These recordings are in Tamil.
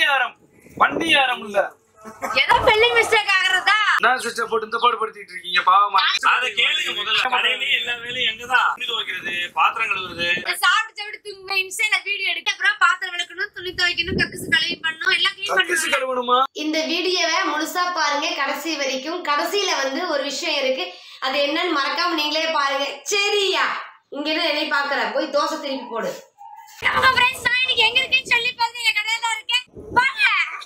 பணியாரம் பணியாரம் இல்ல ஏதோ ஸ்பெல்லிங் மிஸ்டேக் ஆகுறதா நான் சிஸ்டர் போட்டு இந்த பாடு படுத்திட்டு இருக்கீங்க பாவமா அத கேளுங்க முதல்ல கடையிலேயே எல்லா வேலையும் எங்கதான் துணி துவைக்கிறது பாத்திரம் கழுவுறது சாப்பிட்டு சாப்பிட்டு தூங்க இன்ஸ்டால வீடியோ எடுத்து அப்புறம் பாத்திரம் விளக்கணும் துணி துவைக்கணும் கக்குசு கழுவி பண்ணணும் எல்லாம் க்ளீன் கக்கிசு பண்ணணும் கழுவணுமா இந்த வீடியோவை முழுசா பாருங்க கடைசி வரைக்கும் கடைசியில வந்து ஒரு விஷயம் இருக்கு அது என்னன்னு மறக்காம நீங்களே பாருங்க சரியா இங்க இருந்து என்னை பாக்குற போய் தோசை திருப்பி போடு நம்ம ஃப்ரெண்ட்ஸ் நான் இன்னைக்கு எங்க இருக்கேன்னு சொல்லி பாருங்க எங்க கடையில தான் இருக்கேன் வாங்க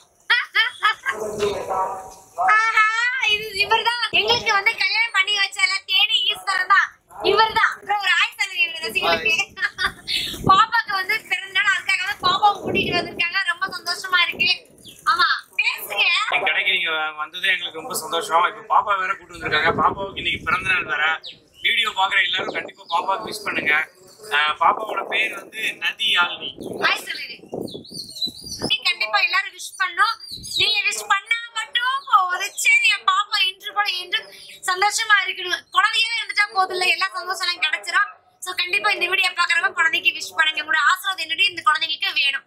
ஆஹா இது இவர்தான் எங்களுக்கு வந்து கல்யாணம் பண்ணி வச்சால தேனி ஈஸ்வரன் தான் இவர்தான் அப்புறம் ஒரு ஆய் சொல்லுங்க எங்க ரசிகர்களுக்கு பாப்பாக்கு வந்து பிறந்த நாள் அதுக்காக வந்து பாப்பாவை கூட்டிட்டு வந்திருக்காங்க ரொம்ப சந்தோஷமா இருக்கு ஆமா பேசுங்க என் கடைக்கு நீங்க வந்ததே எங்களுக்கு ரொம்ப சந்தோஷம் இப்ப பாப்பா வேற கூட்டு வந்திருக்காங்க பாப்பாவுக்கு இன்னைக்கு பிறந்த நாள் வேற வீடியோ பாக்குற எல்லாரும் கண்டிப்பா பாப்பாவுக்கு விஷ் பண்ணுங்க அஹ் பாப்பாவோட பேர் வந்து நதி ஆல்னி ஆய் சொல்லிடு நீ கண்டிப்பா எல்லாரும் விஷ் பண்ணோம் நீங்க விஷ் பண்ணா மட்டும் போகுது சரி என் பாப்பா இன்று கூட இன்று சந்தோஷமா இருக்கணும் குழந்தையே இருந்துட்டா போதும் இல்ல எல்லா சந்தோஷம் எல்லாம் கிடைச்சிரும் சோ கண்டிப்பா இந்த வீடியோ பாக்குறவங்க குழந்தைக்கு விஷ் பண்ணுங்க உங்களோட ஆசீர்வாதம் என்னடி இந்த குழந்தைங்களுக்கு வேணும்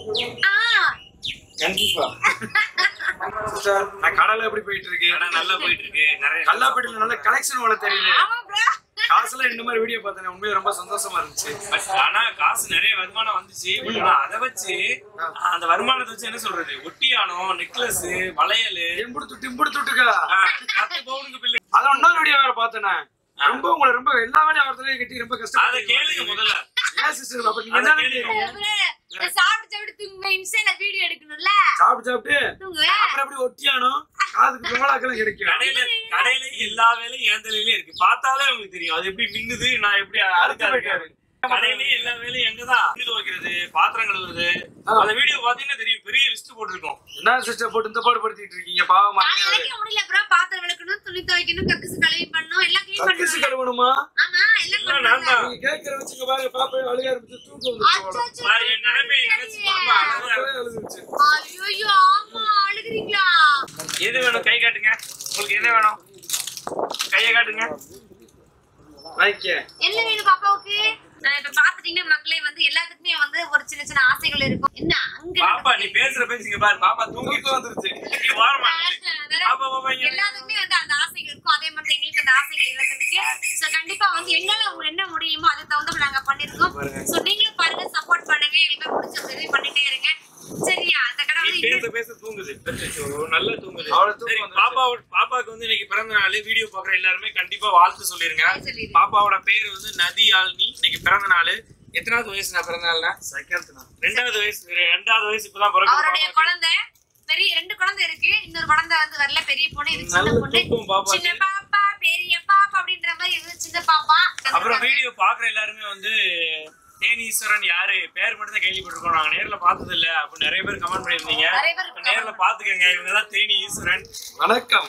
ஆ கண்டிப்பா சிஸ்டர் நான் கடலை எப்படி போயிட்டு இருக்கு கடை நல்லா போயிட்டு இருக்கு நிறைய கல்லாப்பேட்டில நல்ல கலெக்ஷன் வள தெரியல ஆமா ப்ரோ காசுல இந்த மாதிரி வீடியோ பார்த்தேன் உண்மையில ரொம்ப சந்தோஷமா இருந்துச்சு But ஆனா காசு நிறைய வருமானம் வந்துச்சு But ஆனா அதை வச்சு அந்த வருமானத்தை வச்சு என்ன சொல்றது ஒட்டியானம் நெக்லஸ் வளையல் எம்புடு டிம்புடு துட்டுக்கா பத்து பவுனுக்கு பில்லு அதான் இன்னொரு வீடியோ வேற பார்த்தேனே ரொம்ப உங்களை ரொம்ப எல்லா வேலையும் அவர்த்தலையும் கட்டி ரொம்ப அத கஷ்டம் கேளுங்க முதல்ல ஏன் சிஸ்டர் அப்ப நீங்க என்ன அதை கேளுங்க. நினைக்கிறீங்க சாப்பிட்டு சாப்பிட்டு தூங்க இன்ஸ்டால வீடியோ எடுக்கணும்ல சாப்பிட்டு சாப்பிட்டு தூங்குவேன் அப்புறம் எப்படி ஒட்டியானோ காதுக்கு குமலாக்கெல்லாம் கிடைக்கும் கடையில கடையில எல்லா வேலையும் என் தலையிலே இருக்கு பார்த்தாலே உங்களுக்கு தெரியும் அது எப்படி மின்னுது நான் எப்படி அழுக்கா இருக்காரு கடையிலயே எல்லா வேலையும் எங்கதான் துணி துவைக்கிறது பாத்திரம் கழுவுறது அந்த வீடியோ பாத்தீங்கன்னா தெரியும் பெரிய லிஸ்ட் போட்டிருக்கோம் என்ன சிஸ்டர் போட்டு இந்த பாடு படுத்திட்டு இருக்கீங்க பாவமா நான் நினைக்க முடியல ப்ரோ பாத்திரம் விளக்கணும் துணி துவைக்கணும் கக்குசு கழுவி பண்ணணும் எல்லாம் க்ளீன் கக்கிசு பண்ணணும் கழுவணுமா ஆமா எல்லாம் இல்ல, நான் பண்ணணும் தான். நீங்க கேட்கிற வச்சுக்க பாருங்க பாப்பா அழுக ஆரம்பிச்சு தூக்கம் வந்துருச்சு அச்சோ, நான் என் நிலைமையை நினைச்சு பாப்பா அழகா இருக்கு. அவளே அழுதுருச்சு ஐயோ ஆமா அழுகுறீங்களா எது வேணும் கை காட்டுங்க உங்களுக்கு என்ன வேணும் கையை காட்டுங்க லைக்கே என்ன வேணும் பாப்பாவுக்கு நான் இப்ப பாத்துட்டீங்கன்னா மக்களே வந்து எல்லாத்துக்குமே வந்து ஒரு சின்ன சின்ன ஆசைகள் இருக்கும் என்ன அங்க பாப்பா நீ பேசுற பேசுங்க பாரு பாப்பா தூங்கிட்டு தூக்கம் வந்துருச்சு நீ வாரமா பாப்பா பாப்பா இங்க எல்லாத்துக்குமே வந்து அந்த ஆசைகள் இருக்கும் அதே மாதிரி எங்களுக்கு அந்த ஆசைகள் இருந்திருக்கு சோ கண்டிப்பா வந்து எங்களால உங்களுக்கு என்ன முடியுமோ அதுக்கு தகுந்த நாங்க பண்ணிருக்கோம் சோ நீங்களும் பாருங்க சப்போர்ட் பண்ணுங்க எங்களுக்கு பிடிச்ச உதவி பண்ணிட்டே இருங்க சரியா அந்த கடை நீ வந்து பேச இன்னும் பேச தூங்குது அச்சச்சோ, நல்லா தூங்குது அவளை தூக்கம் சரி வந்துருச்சு. பாப்பா பாப்பாக்கு வந்து இன்னைக்கு பிறந்த நாள் வீடியோ பாக்குற எல்லாருமே கண்டிப்பா வாழ்த்து சொல்லிருங்க சொல்லிடுங்க. பாப்பாவோட பேரு வந்து நதி யாழ்னி இன்னைக்கு பிறந்த நாள் எத்தனாவது வயசு நான் பிறந்த நாள்னா செகண்ட் தான் ரெண்டாவது வயசு ரெண்டாவது வயசு இப்பதான் அவருடைய பிறகு குழந்தை பெரிய ரெண்டு குழந்தை இருக்கு இன்னொரு குழந்தை வந்து வரல பெரிய பொண்ணு இது சின்ன நல்ல பொண்ணு தூக்கம் பாப்பாக்கு. சின்ன பாப்பா பெரிய பாப்பா அப்படின்ற மாதிரி இது சின்ன பாப்பா அப்புறம் வீடியோ பாக்குற எல்லாருமே வந்து தேனீஸ்வரன் யாரு பேர் மட்டும் தான் கேள்விப்பட்டிருக்கோம் நாங்க நேர்ல பார்த்தது இல்ல அப்ப நிறைய பேர் கமெண்ட் பண்ணிருந்தீங்க நிறைய பேர் இப்ப நேர்ல பாத்துக்கங்க இவங்க தான் தேனி ஈஸ்வரன் வணக்கம்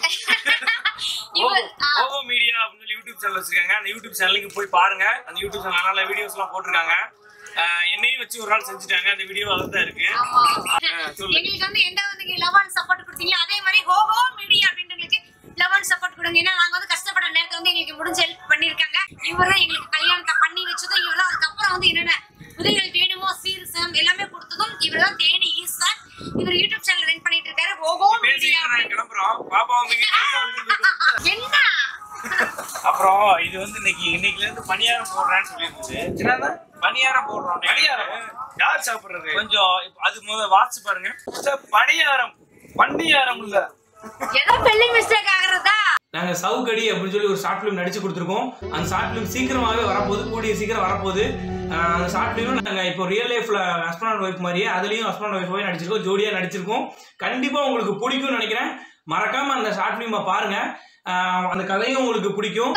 இவர் ஆ, ஓவோ மீடியா அப்படின்னு சொல்லி யூடியூப் சேனல் வச்சிருக்காங்க அந்த யூடியூப் சேனலுக்கு போய் பாருங்க அந்த யூடியூப் சேனல் நல்ல வீடியோஸ் எல்லாம் போட்டிருக்காங்க ஆஹ் என்னையும் வச்சு ஒரு நாள் செஞ்சுட்டாங்க அந்த வீடியோ அதுதான் இருக்கு ஆமா. ஆஹ் சொல்லு எங்களுக்கு வந்து எந்த வந்து லவ் அண்ட் சப்போர்ட் கொடுத்தீங்களோ அதே மாதிரி ஹோ ஹோ மீடியா அப்படின்றவங்களுக்கு லவ் அண்ட் சப்போர்ட் கொடுங்க ஏன்னா நாங்க வந்து கஷ்டப்பட்ட நேரத்துல வந்து எங்களுக்கு முடிஞ்ச ஹெல்ப் பண்ணிருக்காங்க இவர் தான் எங்களுக்கு கல்யாணத்தை பண்ணி வச்சதும் இவர் தான் அதுக்கப்புறம் வந்து என்னென்ன உதவிகள் வேணுமோ சீர்சம் எல்லாமே கொடுத்ததும் இவர் தான் தேனி ஈஸ்வர் இவர் யூடியூப் சேனல் ரன் பண்ணிட்டு இருக்காரு ஹோ ஹோ மீடியா பேசிட்டு நாங்க கிளம்புறோம் பாப்பா வந்து என்ன அப்புறம் இது வந்து இன்னைக்கு இன்னைக்குல இருந்து பணியாரம் போடுறேன்னு சொல்லியிருந்துச்சு என்னன்னா பணியாரம் போடுறோம் பணியாரம் யார் சாப்பிடுறது கொஞ்சம் இப்ப அது முத வாட்ச் பாருங்க சிஸ்டர் பணியாரம் பணியாரம் இல்ல ஏதோ ஸ்பெல்லிங் மிஸ்டேக் ஆகுறதா நாங்கள் சவுக்கடி அப்படின்னு சொல்லி ஒரு ஷார்ட் ஃபிலிம் நடிச்சு கொடுத்துருக்கோம் அந்த ஷார்ட் ஃபிலிம் சீக்கிரமாகவே வரப்போகுது கூடிய சீக்கிரம் வரப்போகுது ஆஹ் அந்த ஷார்ட் ஃபிலிம் நாங்கள் இப்போ ரியல் லைஃப்பில் ஹஸ்பண்ட் அண்ட் ஒய்ஃப் மாதிரியே அதுலேயும் ஹஸ்பண்ட் அண்ட் ஒய்ஃபாகவே நடிச்சிருக்கோம் ஜோடியாக நடிச்சிருக்கோம் கண்டிப்பாக உங்களுக்கு பிடிக்கும்னு நினைக்கிறேன் மறக்காமல் அந்த ஷார்ட் ஃபிலிமை பாருங்கள் அந்த கதையும் உங்களுக்கு பிடிக்கும்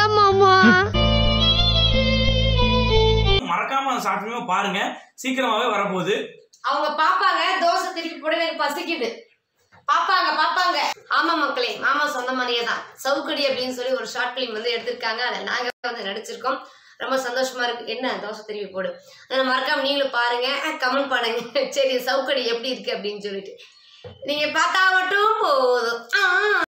மறக்காம அந்த ஷார்ட் ஃபிலிமை பாருங்க சீக்கிரமாகவே வரப்போகுது அவங்க பாப்பாங்க தோசை திருப்பி போட எனக்கு பசிக்குது பாப்பாங்க பாப்பாங்க ஆமா மக்களே மாமா சொன்ன மாதிரியே தான் சவுக்கடி அப்படின்னு சொல்லி ஒரு ஷார்ட் ஃபிலிம் வந்து எடுத்திருக்காங்க அதை நாங்க வந்து நடிச்சிருக்கோம் ரொம்ப சந்தோஷமா இருக்கு என்ன தோசை திருப்பி போடு அதை மறக்காம நீங்களும் பாருங்க கமெண்ட் பண்ணுங்க சரி சவுக்கடி எப்படி இருக்கு அப்படின்னு சொல்லிட்டு நீங்க பார்த்தா மட்டும் போதும் ஆ